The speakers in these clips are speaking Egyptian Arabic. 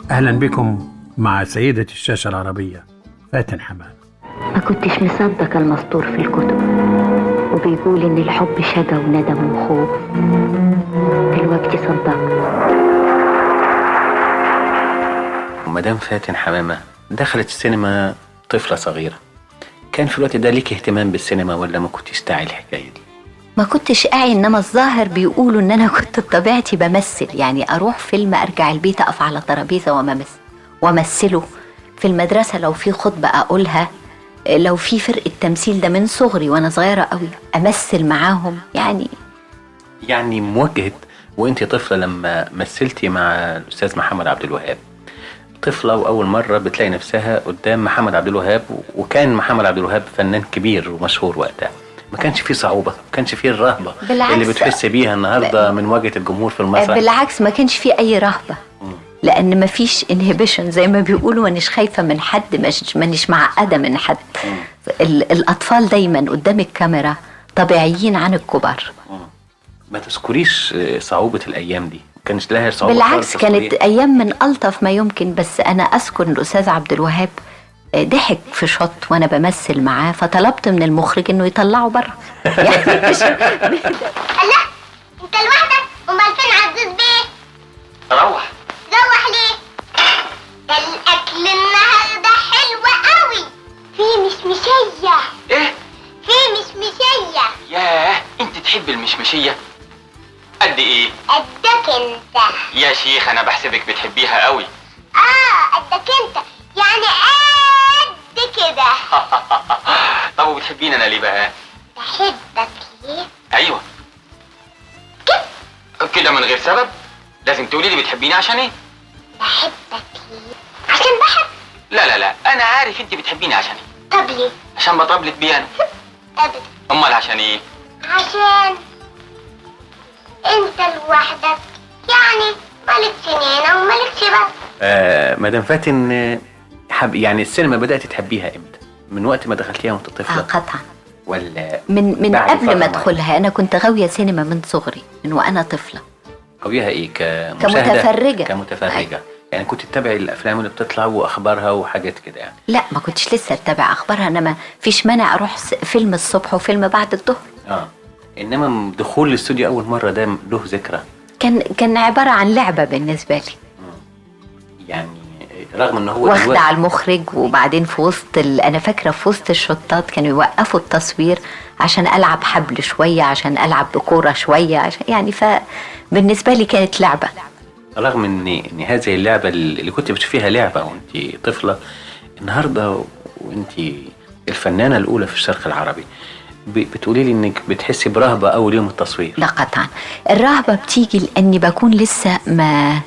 أهلا بكم مع سيدة الشاشة العربية فاتن حماد ما كنتش مصدق المسطور في الكتب وبيقول ان الحب شجا وندم وخوف دلوقتي صدقت ومدام فاتن حمامة دخلت السينما طفلة صغيرة كان في الوقت ده ليك اهتمام بالسينما ولا ما كنتش تاعي الحكاية دي ما كنتش قاعي انما الظاهر بيقولوا ان انا كنت بطبيعتي بمثل يعني اروح فيلم ارجع البيت اقف على ترابيزه وممثل وامثله في المدرسه لو في خطبه اقولها لو في فرقه تمثيل ده من صغري وانا صغيره قوي امثل معاهم يعني يعني مواجهة وانت طفلة لما مثلتي مع الأستاذ محمد عبد الوهاب طفلة وأول مرة بتلاقي نفسها قدام محمد عبد الوهاب وكان محمد عبد الوهاب فنان كبير ومشهور وقتها ما كانش فيه صعوبة ما كانش فيه الرهبة بالعكس. اللي بتحس بيها النهاردة من مواجهة الجمهور في المسرح بالعكس ما كانش في اي رهبه لان ما فيش انهبيشن زي ما بيقولوا مانيش خايفه من حد مش- مانيش معقده من حد ال- الاطفال دايما قدام الكاميرا طبيعيين عن الكبار ما تذكريش آه، صعوبة الأيام دي ما كانش لها صعوبة بالعكس خالص كانت تذكريها. ايام من الطف ما يمكن بس انا اذكر إن الاستاذ عبد الوهاب آه، ضحك في شوت وانا بمثل معاه فطلبت من المخرج انه يطلعه بره يعني مش الله انت لوحدك امال فين عزيز بيه روح روح ليه ده الاكل النهارده حلو قوي في مشمشيه ايه في مشمشيه ياه انت تحب المشمشيه قد ايه قدك انت يا شيخ انا بحسبك بتحبيها قوي اه قدك انت يعني قد كده طب وبتحبيني انا ليه بقى بحبك ليه ايوه كده من غير سبب لازم تقولي لي بتحبيني عشان ايه بحبك ليه عشان بحب لا لا لا انا عارف انت بتحبيني عشان ايه طب ليه عشان بطبلك بيه انا ابدا امال عشان ايه عشان انت لوحدك يعني مالكش نينة ومالكش بس آه مدام فاتن آه، حب يعني السينما بدأت تحبيها امتى؟ من وقت ما دخلتيها وانت آه طفلة قطعا ولا من من بعد قبل فترة ما معينة؟ ادخلها انا كنت غاويه سينما من صغري من وانا طفله قويها ايه كمشاهدة كمتفرجة. كمتفرجة يعني كنت تتابعي الافلام اللي بتطلع واخبارها وحاجات كده يعني لا ما كنتش لسه اتابع اخبارها انا ما فيش مانع اروح س- فيلم الصبح وفيلم بعد الظهر اه انما دخول الاستوديو اول مرة ده له ذكرى كان كان عباره عن لعبه بالنسبه لي يعني رغم ان هو واخده دلوقتي- على المخرج وبعدين في وسط ال... انا فاكره في وسط الشطات كانوا يوقفوا التصوير عشان العب حبل شويه عشان العب بكوره شويه عشان يعني فبالنسبه لي كانت لعبه رغم ان ان هذه اللعبه اللي كنت بتشوفيها لعبه وانت طفله النهارده وانت الفنانه الاولى في الشرق العربي ب- بتقولي لي انك بتحسي برهبه اول يوم التصوير لا قطعا الرهبه بتيجي لاني بكون لسه ما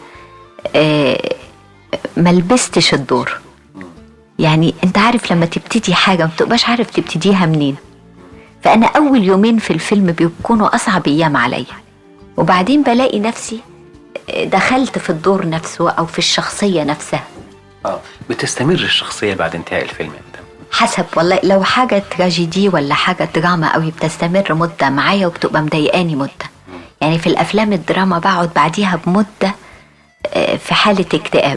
آه ما لبستش الدور يعني انت عارف لما تبتدي حاجه ما بتبقاش عارف تبتديها منين فانا اول يومين في الفيلم بيكونوا اصعب ايام عليا وبعدين بلاقي نفسي آه، دخلت في الدور نفسه او في الشخصيه نفسها اه بتستمر الشخصيه بعد انتهاء الفيلم امتى حسب والله لو حاجة تراجيدي ولا حاجة دراما قوي بتستمر مدة معايا وبتبقى مضايقاني مدة يعني في الأفلام الدراما بقعد بعديها بمدة آه، في حالة اكتئاب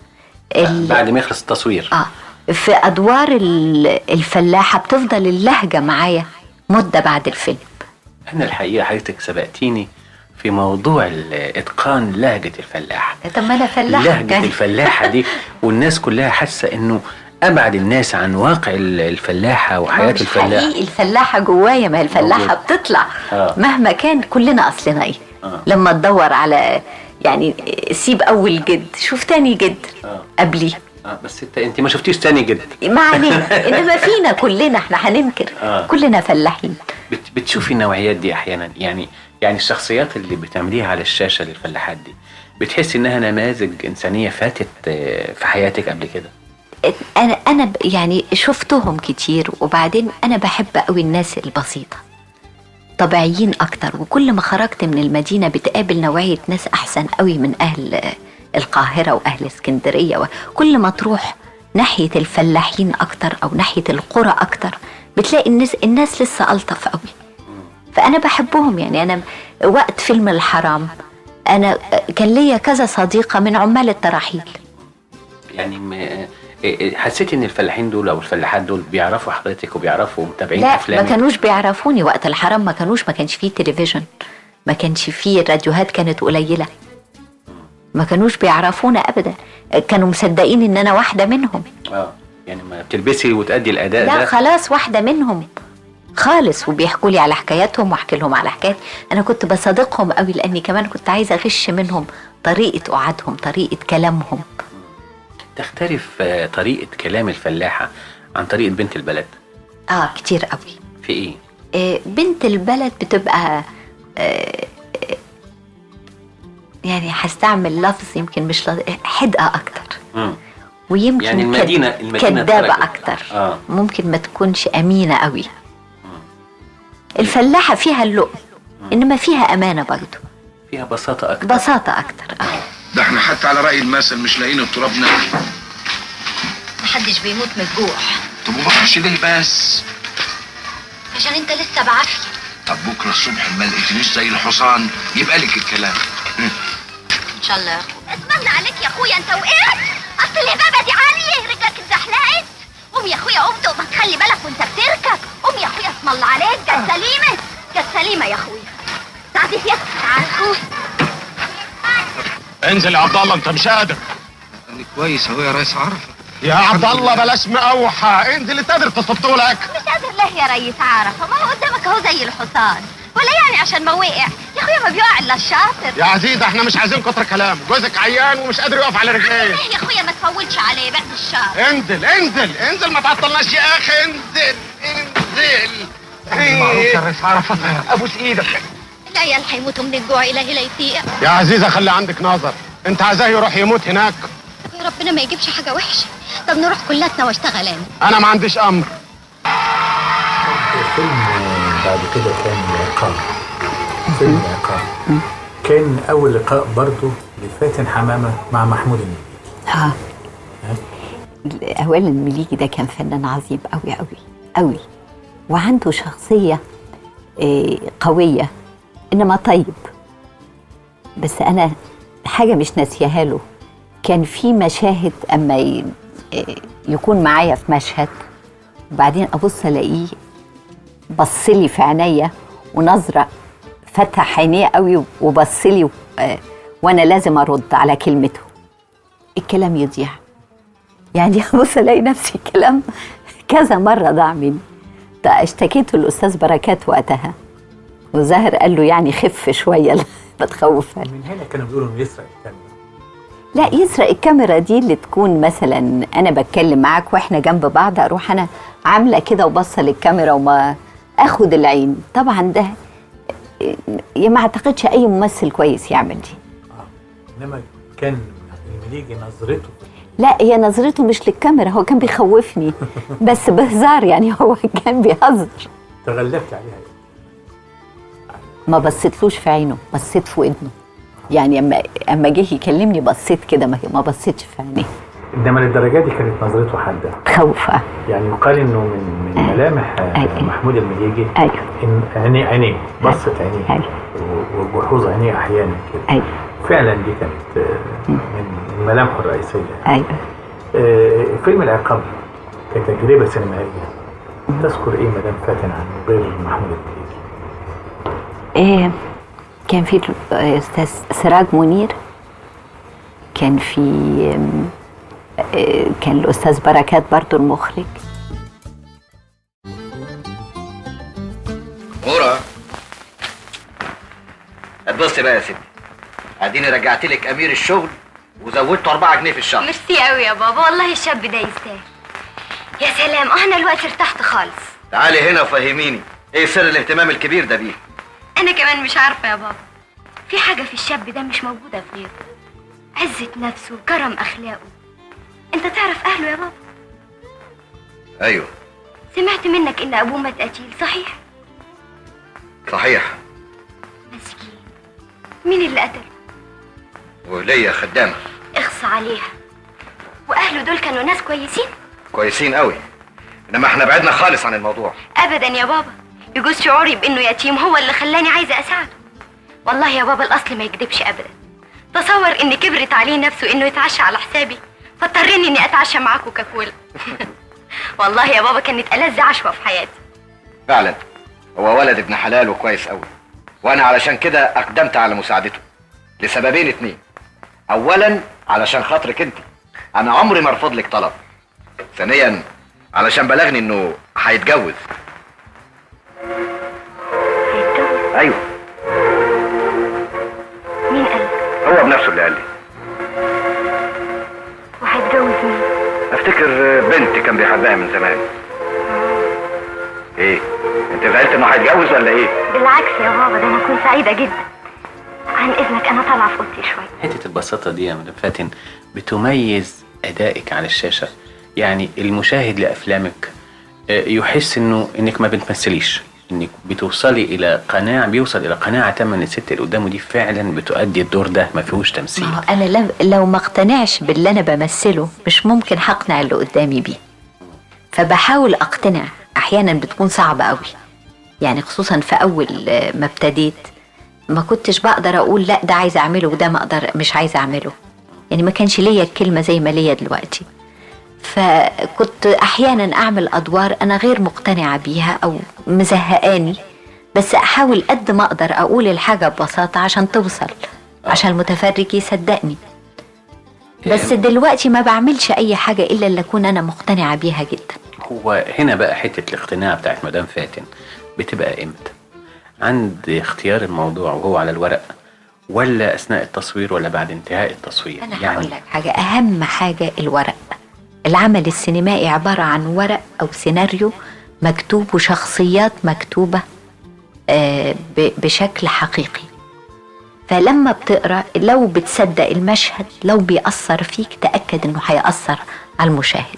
ال- بعد ما يخلص التصوير اه في أدوار ال- الفلاحة بتفضل اللهجة معايا مدة بعد الفيلم انا الحقيقه حضرتك سبقتيني في موضوع ال- اتقان لهجه الفلاح طب ما أنا فلاحة لهجه يعني. الفلاحه دي والناس كلها حاسه انه ابعد الناس عن واقع ال- الفلاحه وحياه مش الفلاح حقيقي الفلاحة جوايا ما هي الفلاحة موجود. بتطلع آه. مهما كان كلنا أصلنا إيه آه. لما تدور على يعني سيب أول جد شوف تاني جد آه. قبلي اه بس انت انت ما شفتيش تاني جد ما علينا انما فينا كلنا احنا هننكر آه. كلنا فلاحين بت بتشوفي النوعيات دي احيانا يعني يعني الشخصيات اللي بتعمليها على الشاشه للفلاحات دي بتحسي انها نماذج انسانيه فاتت آه، في حياتك قبل كده انا انا ب- يعني شفتهم كتير وبعدين انا بحب قوي الناس البسيطه طبيعيين اكتر وكل ما خرجت من المدينه بتقابل نوعيه ناس احسن قوي من اهل آه، القاهره واهل اسكندريه وكل ما تروح ناحيه الفلاحين اكتر او ناحيه القرى اكتر بتلاقي الناس الناس لسه الطف قوي فانا بحبهم يعني انا وقت فيلم الحرام انا كان ليا كذا صديقه من عمال التراحيل يعني م... إيه- إيه، حسيتي ان الفلاحين دول او الفلاحات دول بيعرفوا حضرتك وبيعرفوا متابعين لا ما افلامك كانوش بيعرفوني وقت الحرام ما كانوش ما كانش فيه تلفزيون ما كانش فيه الراديوهات كانت قليله ما كانوش بيعرفونا ابدا كانوا مصدقين ان انا واحده منهم اه يعني ما بتلبسي وتأدي الاداء لا ده خلاص واحده منهم خالص وبيحكوا لي على حكاياتهم واحكي لهم على حكايات انا كنت بصادقهم قوي لاني كمان كنت عايزه اغش منهم طريقه قعدهم طريقه كلامهم تختلف آه، طريقه كلام الفلاحه عن طريقه بنت البلد اه كتير قوي في ايه آه، بنت البلد بتبقى آه، آه، يعني هستعمل لفظ يمكن مش لطيف، حدقة أكتر مم. ويمكن يعني كد- المدينة- المدينة كدابة درجة. أكتر آه. ممكن ما تكونش أمينة قوي الفلاحة فيها اللقم إنما فيها أمانة برضه فيها بساطه اكتر بساطة أكتر آه. ده احنا حتى على رأي المثل مش لاقيين التراب ناكل محدش بيموت من الجوع طب وما راحش ليه بس عشان انت لسه بعافيه طب بكره الصبح ما لقيتنيش زي الحصان يبقى لك الكلام ان شاء الله يا اخو اتمنى عليك يا اخويا انت وقعت اصل الهبابه دي عاليه رجلك اتزحلقت قوم يا اخويا قوم تقوم تخلي بالك وانت بتركب قوم يا اخويا اسم الله عليك جت سليمه جت سليمه يا اخويا تعالي يا تعال قوم انزل يا عبد الله انت مش قادر انا كويس اهو يا ريس عرفه يا عبد الله بلاش مقوحة انزل انت قادر تصبته لك مش قادر ليه يا ريس عرفه ما هو قدامك اهو زي الحصان ولا يعني عشان ما وقع يا اخويا ما بيقع الا الشاطر يا عزيزة احنا مش عايزين كتر كلام جوزك عيان ومش قادر يقف على رجليه ليه يا اخويا ما تفولش عليه بعد الشهر انزل انزل انزل ما تعطلناش يا اخي انزل انزل معروف يا ريس عرفة ابوس ايدك العيال هيموتوا من الجوع الهي لا يطيق يا عزيزة خلي عندك نظر انت عايزاه يروح يموت هناك يا ربنا ما يجيبش حاجه وحشه طب نروح كلاتنا واشتغل انا انا ما عنديش امر الفيلم بعد كده كان عقاب فيلم عقاب كان أول لقاء برضه لفاتن حمامة مع محمود المليجي اه اولا المليجي ده كان فنان عظيم قوي قوي قوي وعنده شخصيه آه، قويه انما طيب بس انا حاجه مش ناسيها له كان في مشاهد اما ي- آه، يكون معايا في مشهد وبعدين ابص الاقيه بص لي في عينيا ونظره فتح عينيه قوي وبص لي آه، وانا لازم ارد على كلمته الكلام يضيع يعني ابص الاقي نفسي الكلام كذا مره ضاع مني ده اشتكيته الاستاذ بركات وقتها وزاهر قال له يعني خف شويه لا بتخوفها من هنا كانوا بيقولوا إنه يسرق الكاميرا لا يسرق الكاميرا دي اللي تكون مثلا انا بتكلم معاك واحنا جنب بعض اروح انا عامله كده وبصه للكاميرا وما اخد العين طبعا ده إيه، ما اعتقدش اي ممثل كويس يعمل دي إنما كان المليجي نظرته لا هي نظرته مش للكاميرا هو كان بيخوفني بس بهزار يعني هو كان بيهزر تغلبت عليها ما بصيتلوش في عينه بصيت في ودنه يعني اما اما جه يكلمني بصيت كده ما ما بصيتش في عينيه إنما للدرجة دي كانت نظرته حادة خوفه يعني يقال إنه من من ملامح آه، أيوة. محمود المليجي ايوه إن عينيه عينيه بصت عينيه أيوة. و- وجحوظ عينيه أحيانا كده ايوه فعلا دي كانت آه، من من ملامحه الرئيسية ايوه آه، فيلم العقاب كتجربة سينمائية تذكر إيه مدام فاتن عن غير محمود المليجي؟ إيه كان في استاذ سراج منير كان في آم، إيه، كان الاستاذ بركات برضو المخرج غورة اتبسطي بقى يا ستي اديني رجعت لك امير الشغل وزودته 4 جنيه في الشهر ميرسي قوي يا بابا والله الشاب ده يستاهل يا سلام انا الوقت ارتحت خالص تعالي هنا وفهميني ايه سر الاهتمام الكبير ده بيه انا كمان مش عارفه يا بابا في حاجه في الشاب ده مش موجوده في غيره عزه نفسه وكرم اخلاقه انت تعرف اهله يا بابا ايوه سمعت منك ان ابوه مات قتيل صحيح صحيح مسكين مين اللي قتله وليا خدامه اخص عليها واهله دول كانوا ناس كويسين كويسين قوي انما احنا بعدنا خالص عن الموضوع ابدا يا بابا يجوز شعوري بانه يتيم هو اللي خلاني عايزه اساعده والله يا بابا الاصل ما يكذبش ابدا تصور ان كبرت عليه نفسه انه يتعشى على حسابي فاضطريني اني اتعشى معاك وكاكولا والله يا بابا كانت ألذ عشوة في حياتي فعلا هو ولد ابن حلال وكويس قوي وانا علشان كده اقدمت على مساعدته لسببين اتنين اولا علشان خاطرك انت انا عمري ما ارفض لك طلب ثانيا علشان بلغني انه هيتجوز هيتجوز ايوه مين قال هو بنفسه اللي قال لي وهيتجوز مين افتكر بنت كان بيحبها من زمان ايه انت زعلت انه هيتجوز ولا ايه بالعكس يا بابا ده انا كنت سعيدة جدا عن اذنك انا طالعة في اوضتي شوية حته البساطه دي يا مدام فاتن بتميز ادائك على الشاشه يعني المشاهد لافلامك آه، يحس انه انك ما بتمثليش انك بتوصلي الى قناعه بيوصل الى قناعه تامه ان الست اللي قدامه دي فعلا بتؤدي الدور ده ما فيهوش تمثيل ما هو انا لم لو ما اقتنعش باللي انا بمثله مش ممكن هقنع اللي قدامي بيه فبحاول اقتنع احيانا بتكون صعبه قوي يعني خصوصا في اول آه، ما ابتديت ما كنتش بقدر اقول لا ده عايزه اعمله وده ما اقدر مش عايزه اعمله يعني ما كانش ليا الكلمه زي ما ليا دلوقتي فكنت احيانا اعمل ادوار انا غير مقتنعه بيها او مزهقاني بس احاول قد ما اقدر اقول الحاجه ببساطه عشان توصل عشان المتفرج يصدقني بس دلوقتي ما بعملش اي حاجه الا اللي اكون انا مقتنعه بيها جدا هو هنا بقى حته الاقتناع بتاعت مدام فاتن بتبقى امتى عند اختيار الموضوع وهو على الورق ولا اثناء التصوير ولا بعد انتهاء التصوير انا هقول لك حاجه اهم حاجه الورق العمل السينمائي عباره عن ورق او سيناريو مكتوب وشخصيات مكتوبه آه، ب- بشكل حقيقي فلما بتقرا لو بتصدق المشهد لو بيأثر فيك تأكد انه هيأثر على المشاهد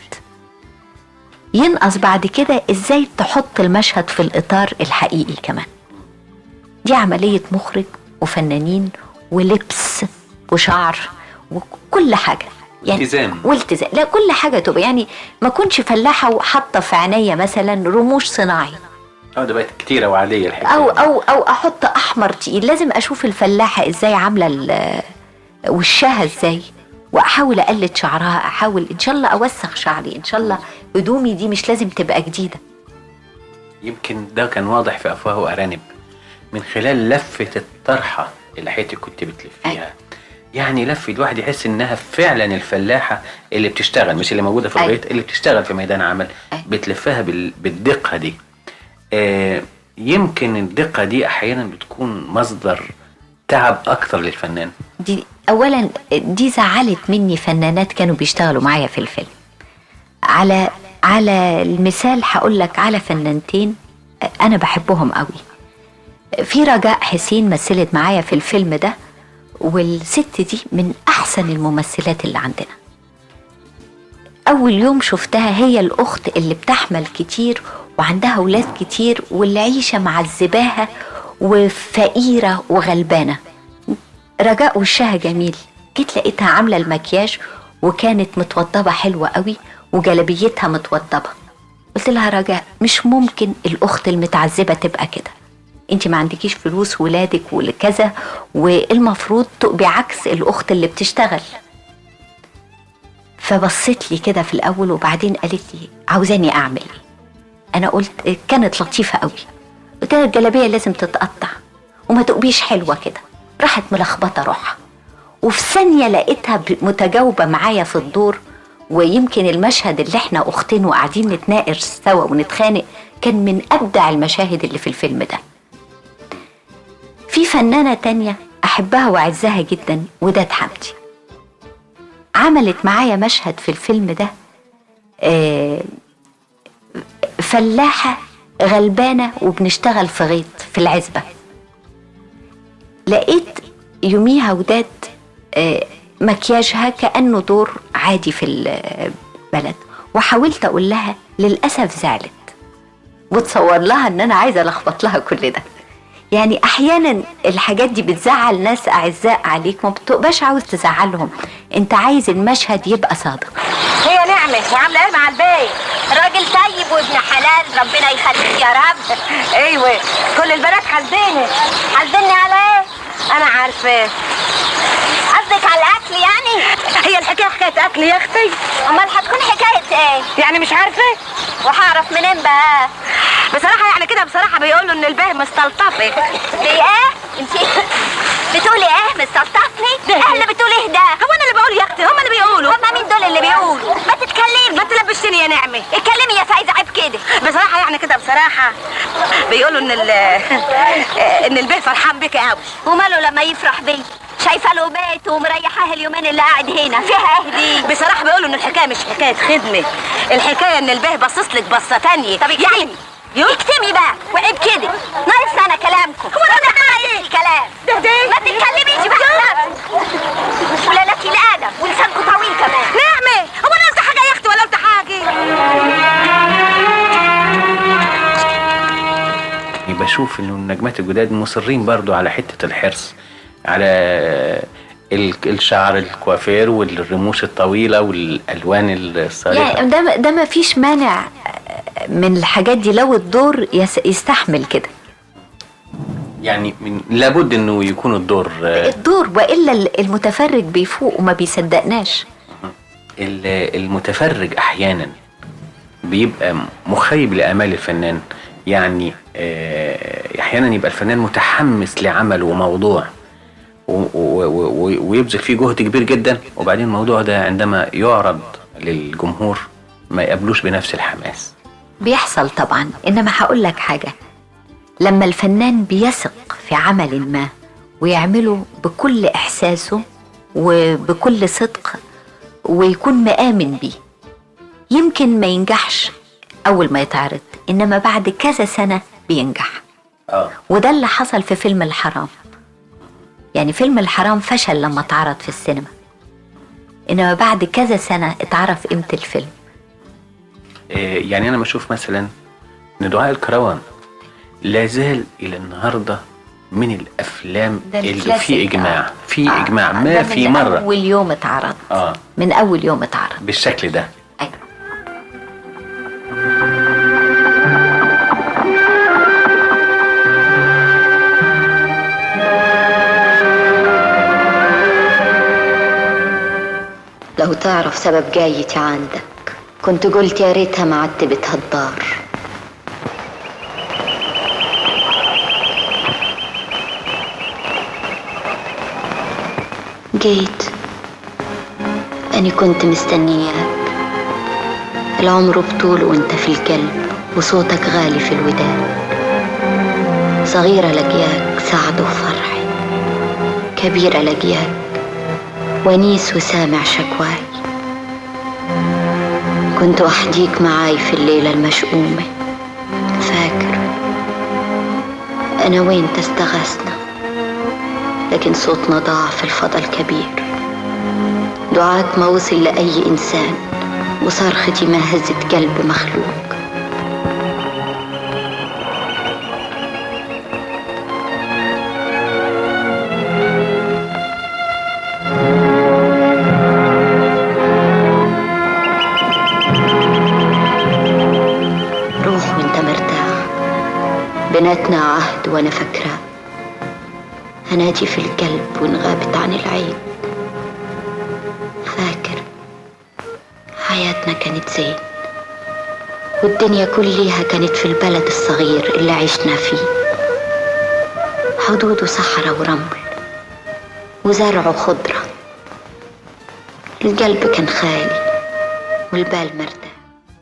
ينقص بعد كده ازاي تحط المشهد في الاطار الحقيقي كمان دي عملية مخرج وفنانين ولبس وشعر وكل حاجة يعني التزام. والتزام لا كل حاجة تبقى يعني ما كنتش فلاحة وحاطة في عينيا مثلا رموش صناعي اه ده بقت كتيره وعاديه الحكايه او او او احط احمر تقيل لازم اشوف الفلاحه ازاي عامله ال- وشها ازاي واحاول اقلد شعرها احاول ان شاء الله اوسخ شعري ان شاء الله هدومي دي مش لازم تبقى جديده يمكن ده كان واضح في افواه ارانب من خلال لفه الطرحه اللي حياتك كنت بتلفيها يعني لف الواحد يحس انها فعلا الفلاحه اللي بتشتغل مش اللي موجوده في أيوة. الغيط اللي بتشتغل في ميدان عمل بتلفها بال- بالدقه دي آه يمكن الدقه دي احيانا بتكون مصدر تعب اكتر للفنان دي اولا دي زعلت مني فنانات كانوا بيشتغلوا معايا في الفيلم على على المثال هقول لك على فنانتين انا بحبهم قوي في رجاء حسين مثلت معايا في الفيلم ده والست دي من احسن الممثلات اللي عندنا اول يوم شفتها هي الاخت اللي بتحمل كتير وعندها اولاد كتير والعيشه معذباها وفقيره وغلبانه رجاء وشها جميل جيت لقيتها عامله المكياج وكانت متوضبه حلوه قوي وجلبيتها متوضبه قلت لها رجاء مش ممكن الاخت المتعذبه تبقى كده انت ما عندكيش فلوس ولادك وكذا والمفروض تبقي عكس الاخت اللي بتشتغل فبصت لي كده في الاول وبعدين قالت لي عاوزاني اعمل ايه انا قلت كانت لطيفه قوي قلت لها الجلابيه لازم تتقطع وما تقبيش حلوه كده راحت ملخبطه روحها وفي ثانيه لقيتها ب- متجاوبه معايا في الدور ويمكن المشهد اللي احنا اختين وقاعدين نتناقش سوا ونتخانق كان من ابدع المشاهد اللي في الفيلم ده في فنانه تانية احبها واعزها جدا وداد حمدي عملت معايا مشهد في الفيلم ده آه، فلاحة غلبانة وبنشتغل في غيط في العزبة لقيت يوميها وداد آه، مكياجها كأنه دور عادي في البلد وحاولت أقول لها للأسف زعلت وتصور لها ان انا عايزه الخبط لها كل ده يعني احيانا الحاجات دي بتزعل ناس اعزاء عليك ما بتبقاش عاوز تزعلهم انت عايز المشهد يبقى صادق هي نعمة وعاملة ايه مع البيت؟ راجل طيب وابن حلال ربنا يخليك يا رب ايوه كل البنات حاسديني حاسديني على ايه؟ انا عارفة قصدك على الاكل يعني؟ هي الحكاية حكاية اكل يا اختي يعني مش عارفه وهعرف منين بقى بصراحه يعني كده بصراحه بيقولوا ان البيه مستلطفك دي ايه انت بتقولي ايه مستلطفني ايه اللي بتقولي ايه ده هو انا اللي بقول يا اختي هم اللي بيقولوا هما مين دول اللي بيقولوا ما تتكلمي ما تلبشتني يا نعمه اتكلمي يا فايزه عيب كده بصراحه يعني كده بصراحه بيقولوا ان ال ان البيه فرحان بك قوي وماله لما يفرح بي شايفه له بيت ومريحاه اليومين اللي قاعد هنا فيها ايه دي بصراحه بيقولوا ان الحكايه مش حكايه خدمه الحكايه ان البيه باصص لك بصه تانية طب اكتمي اكتمي بقى وعيب كده ناقص انا كلامكم هو انا ايه الكلام ده ده ما تتكلميش بقى ولا لك الادب ولسانكم طويل كمان نعمه هو انا قلت حاجه يا اختي ولا قلت حاجه يعني بشوف انه النجمات الجداد مصرين برضو على حته الحرص على ال- الشعر الكوافير والرموش الطويله والالوان الصارخه يعني ده ده ما فيش مانع من الحاجات دي لو الدور يس- يستحمل كده يعني من لابد انه يكون الدور آه، الدور والا المتفرج بيفوق وما بيصدقناش ال- المتفرج احيانا بيبقى مخيب لامال الفنان يعني آه، احيانا يبقى الفنان متحمس لعمل وموضوع و- و- و- ويبذل فيه جهد كبير جدا وبعدين الموضوع ده عندما يعرض للجمهور ما يقابلوش بنفس الحماس بيحصل طبعا انما هقول لك حاجه لما الفنان بيثق في عمل ما ويعمله بكل احساسه وبكل صدق ويكون مآمن بيه يمكن ما ينجحش اول ما يتعرض انما بعد كذا سنه بينجح اه وده اللي حصل في فيلم الحرام يعني فيلم الحرام فشل لما اتعرض في السينما انما بعد كذا سنه اتعرف قيمه الفيلم آه، يعني انا بشوف مثلا ان دعاء الكروان لا زال الى النهارده من الافلام ده اللي الكلاسيك، في اجماع آه. في آه، اجماع ده ما من في مره اول يوم اتعرض اه من اول يوم اتعرض بالشكل ده أيوة. لو تعرف سبب جايتي عندك كنت قلت يا ريتها ما عتبتها الدار جيت أني كنت مستنياك العمر بطول وانت في القلب وصوتك غالي في الوداد صغيرة لقياك سعد وفرحي كبيرة لقياك ونيس وسامع شكواي كنت وحديك معاي في الليلة المشؤومة فاكر أنا وين تستغاثنا لكن صوتنا ضاع في الفضا الكبير دعاك ما وصل لأي إنسان وصرختي ما هزت قلب مخلوق روح وانت مرتاح بيناتنا عهد وانا فاكراه هنادي في القلب وان غابت عن العين فاكر حياتنا كانت زين والدنيا كلها كانت في البلد الصغير اللي عشنا فيه حدوده صحراء ورمل وزرع وخضرة القلب كان خالي والبال مرتاح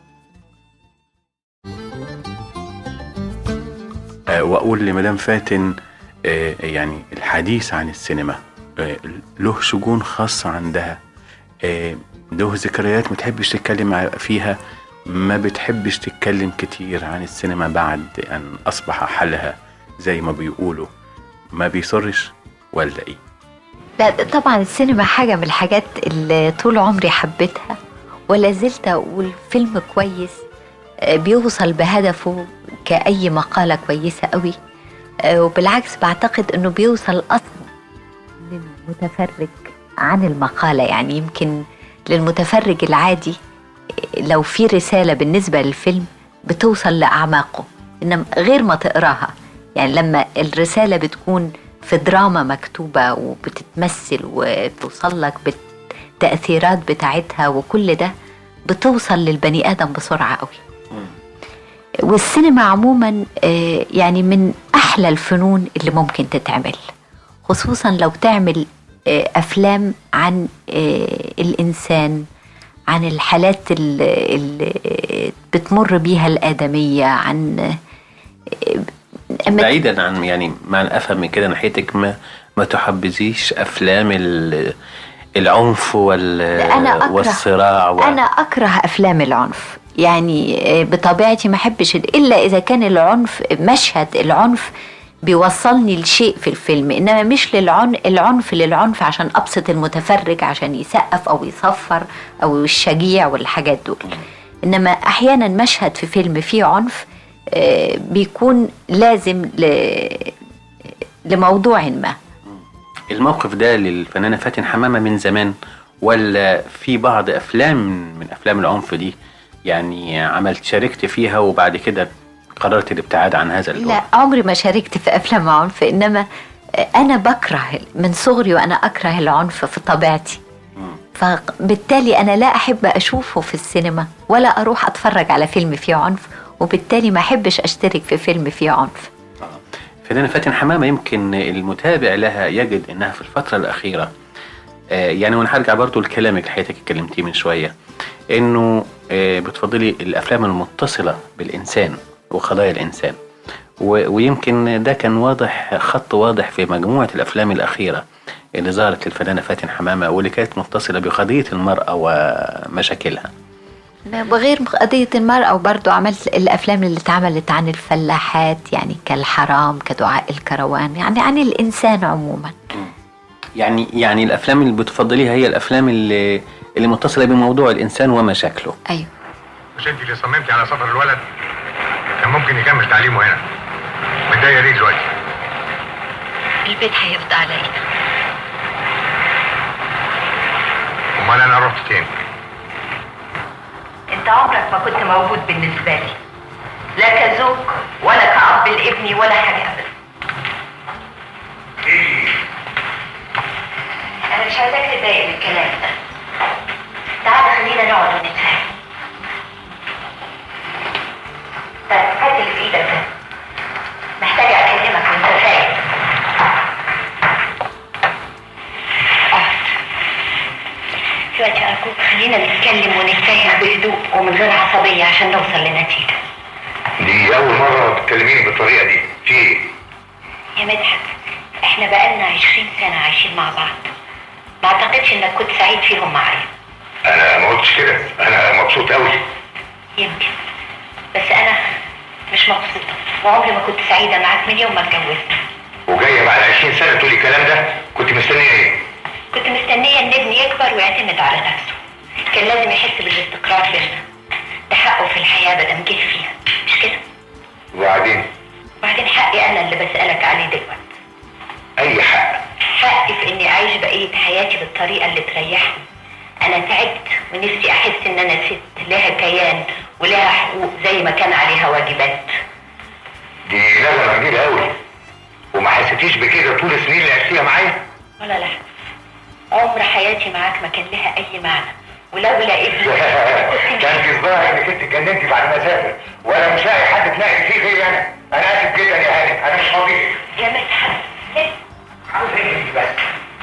آه، واقول لمدام فاتن آه، يعني الحديث عن السينما آه، له شجون خاصة عندها آه، له ذكريات ما تحبش تتكلم ع- فيها ما بتحبش تتكلم كتير عن السينما بعد أن أصبح حالها زي ما بيقولوا ما بيصرش ولا إيه لا طبعا السينما حاجة من الحاجات اللي طول عمري حبيتها ولا زلت أقول فيلم كويس آه، بيوصل بهدفه كأي مقالة كويسة قوي آه، وبالعكس بعتقد أنه بيوصل أصلا للمتفرج عن المقالة يعني يمكن للمتفرج العادي آه، لو في رسالة بالنسبة للفيلم بتوصل لأعماقه إنما غير ما تقراها يعني لما الرسالة بتكون في دراما مكتوبة وبتتمثل وتوصل لك بالتأثيرات بتاعتها وكل ده بتوصل للبني ادم بسرعه قوي والسينما عموما آه، يعني من احلى الفنون اللي ممكن تتعمل خصوصا لو تعمل آه، افلام عن آه، الانسان عن الحالات اللي اللي بتمر بيها الادميه عن آه، أما- بعيدا عن يعني مع افهم من كده ناحيتك ما ما تحبذيش افلام ال- العنف وال أنا أكره والصراع و... انا اكره افلام العنف يعني آه، بطبيعتي ما احبش الا اذا كان العنف مشهد العنف بيوصلني لشيء في الفيلم انما مش للعن العنف للعنف عشان ابسط المتفرج عشان يسقف او يصفر او الشجيع والحاجات دول انما احيانا مشهد في فيلم فيه عنف آه، بيكون لازم ل- لموضوع ما الموقف ده للفنانه فاتن حمامه من زمان ولا في بعض افلام من افلام العنف دي يعني عملت شاركت فيها وبعد كده قررت الابتعاد عن هذا الجو لا عمري ما شاركت في افلام عنف انما انا بكره من صغري وانا اكره العنف في طبيعتي فبالتالي انا لا احب اشوفه في السينما ولا اروح اتفرج على فيلم فيه عنف وبالتالي ما احبش اشترك في فيلم فيه عنف فنانة فاتن حمامة يمكن المتابع لها يجد انها في الفترة الأخيرة آه، يعني وانا هرجع برضو لكلامك اللي حضرتك اتكلمتيه من شوية انه آه، بتفضلي الافلام المتصلة بالانسان وقضايا الانسان و- ويمكن ده كان واضح خط واضح في مجموعة الافلام الأخيرة اللي ظهرت للفنانة فاتن حمامة واللي كانت متصلة بقضية المرأة ومشاكلها وغير قضية المرأة وبرضو عملت الأفلام اللي اتعملت عن الفلاحات يعني كالحرام كدعاء الكروان يعني عن الإنسان عموما يعني يعني الافلام اللي بتفضليها هي الافلام اللي اللي متصلة بموضوع الانسان ومشاكله أيوه مش انت اللي صممتي على سفر الولد كان ممكن يكمل تعليمه هنا متضايق ليه دلوقتي البيت هيفضى عليا امال انا رحت فين انت عمرك ما كنت موجود بالنسبة لي لا كزوج ولا كأب لابني ولا حاجة أبدا أنا مش عايزاك تتضايق من الكلام ده تعال خلينا نقعد ونتفاهم طيب هات اللي في ايدك ده محتاجة أكلمك وأنت فاهم دلوقتي أرجوك خلينا نتكلم ونتفاهم بهدوء ومن غير عصبية عشان نوصل لنتيجة دي اول مره تكلميني بالطريقه دي في ايه يا مدحت احنا بقالنا عشرين سنة عايشين مع بعض ما اعتقدش انك كنت سعيد فيهم معايا انا ما قلتش كده انا مبسوط قوي يمكن بس انا مش مبسوطة وعمري ما كنت سعيدة معاك من يوم ما اتجوزنا وجايه بعد 20 سنه تقولي الكلام ده كنت مستنيه ايه كنت مستنية ان ابني يكبر ويعتمد على نفسه كان لازم يحس بالاستقرار بينا ده حقه في الحياة بدل جه فيها مش كده وبعدين وبعدين حقي انا اللي بسألك عليه دلوقتي اي حق حقي في اني اعيش بقية حياتي بالطريقة اللي تريحني انا تعبت ونفسي احس ان انا ست لها كيان ولها حقوق زي ما كان عليها واجبات دي نغمه كبيره قوي وما حسيتيش بكده طول السنين اللي عشتيها معايا ولا لا عمر حياتي معاك ما كان لها اي معنى ولولا ابني كان في الظاهر انك انت اتجننتي بعد ما سافر وانا مش لاقي حد تلاقي فيه غيري انا انا اسف جدا يا هانم انا مش فاضي يا مدحت عاوز ايه انت بس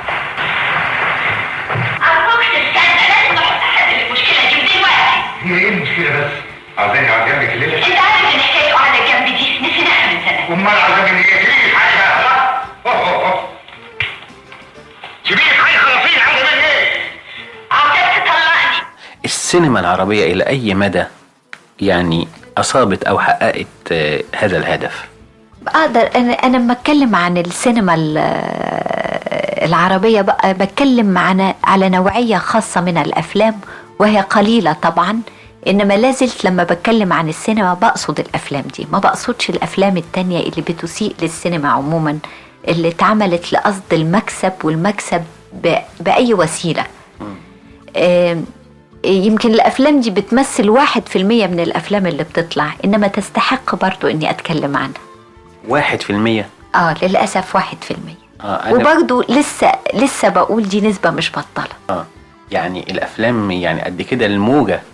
ارجوك تستنى لازم نحط حل للمشكله دي ودلوقتي هي ايه المشكله بس عاوزاني اقعد جنبك الليله انت عارف ان حكايه قاعده جنب دي نسيناها من زمان امال عاوزاني ايه تجيبي حاجه خلاص أوه، أوه، أوه. سيبيني في حالي خلاصين عاوزه مني ايه عاوزاك تطلقني السينما العربية إلى أي مدى يعني أصابت أو حققت آه، هذا الهدف اقدر انا انا لما اتكلم عن السينما ال- العربيه بقى بتكلم عن على نوعيه خاصه من الافلام وهي قليله طبعا انما لازلت لما بتكلم عن السينما بقصد الافلام دي ما بقصدش الافلام التانية اللي بتسيء للسينما عموما اللي اتعملت لقصد المكسب والمكسب ب- باي وسيله آم، يمكن الافلام دي بتمثل واحد في المية من الافلام اللي بتطلع انما تستحق برضو اني اتكلم عنها واحد في المية اه للاسف واحد في المية آه أنا- وبرضو لسه لسه بقول دي نسبة مش بطالة آه يعني الأفلام يعني قد كده الموجة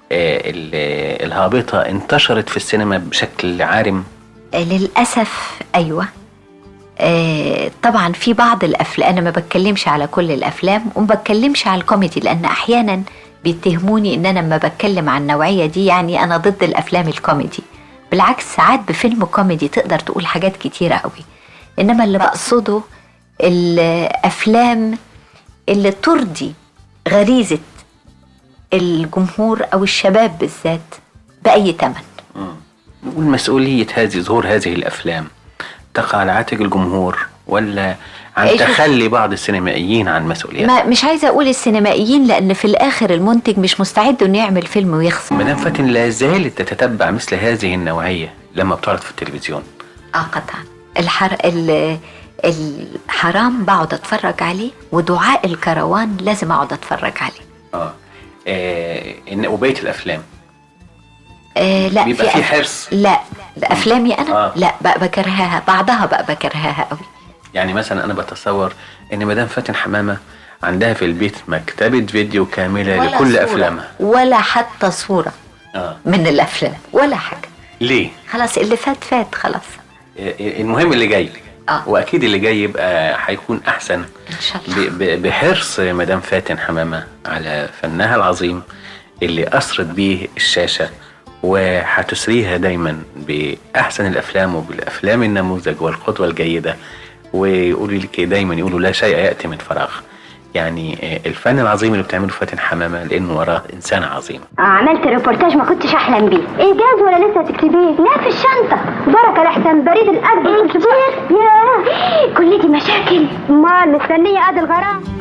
آه، ال- الهابطة انتشرت في السينما بشكل عارم آه، للأسف أيوة آه، طبعا في بعض الأفلام أنا ما بتكلمش على كل الأفلام وما بتكلمش على الكوميدي لأن أحيانا بيتهموني إن أنا لما بتكلم عن النوعية دي يعني أنا ضد الأفلام الكوميدي بالعكس ساعات بفيلم كوميدي تقدر تقول حاجات كتيرة قوي إنما اللي بقصده الأفلام اللي ترضي غريزة الجمهور أو الشباب بالذات بأي تمن والمسؤولية هذه ظهور هذه الأفلام تقع على عاتق الجمهور ولا عن إيه شوف- تخلي بعض السينمائيين عن مسؤوليات ما مش عايزه اقول السينمائيين لان في الاخر المنتج مش مستعد انه يعمل فيلم ويخسر مدام فاتن لا زالت تتتبع مثل هذه النوعية لما بتعرض في التلفزيون اه قطعا الحر... ال... الحرام بقعد اتفرج عليه ودعاء الكروان لازم اقعد اتفرج عليه اه, آه إن وبقية الأفلام آه لا بيبقى في أف- حرص. لا لا، افلامي انا آه. آه. لا بقى بكرهها بعضها بقى بكرهها قوي يعني مثلا أنا بتصور إن مدام فاتن حمامة عندها في البيت مكتبة فيديو كاملة ولا لكل صورة. أفلامها ولا حتى صوره آه. من الافلام ولا حاجه ليه؟ خلاص اللي فات فات خلاص المهم اللي جاي آه. واكيد اللي جاي يبقى هيكون احسن ان شاء الله ب- ب- بحرص مدام فاتن حمامه على فنها العظيم اللي اسرت بيه الشاشه وهتسريها دايما باحسن الافلام وبالافلام النموذج والقدوه الجيده ويقولوا لك دايما يقولوا لا شيء ياتي من فراغ يعني آه، الفن العظيم اللي بتعمله فاتن حمامه لانه وراه انسان عظيم عملت ريبورتاج ما كنتش احلم بيه انجاز ولا لسه تكتبيه لا في الشنطه بركه لحسن بريد القلب الكبير ياه كل دي مشاكل امال مستنيه قد الغرام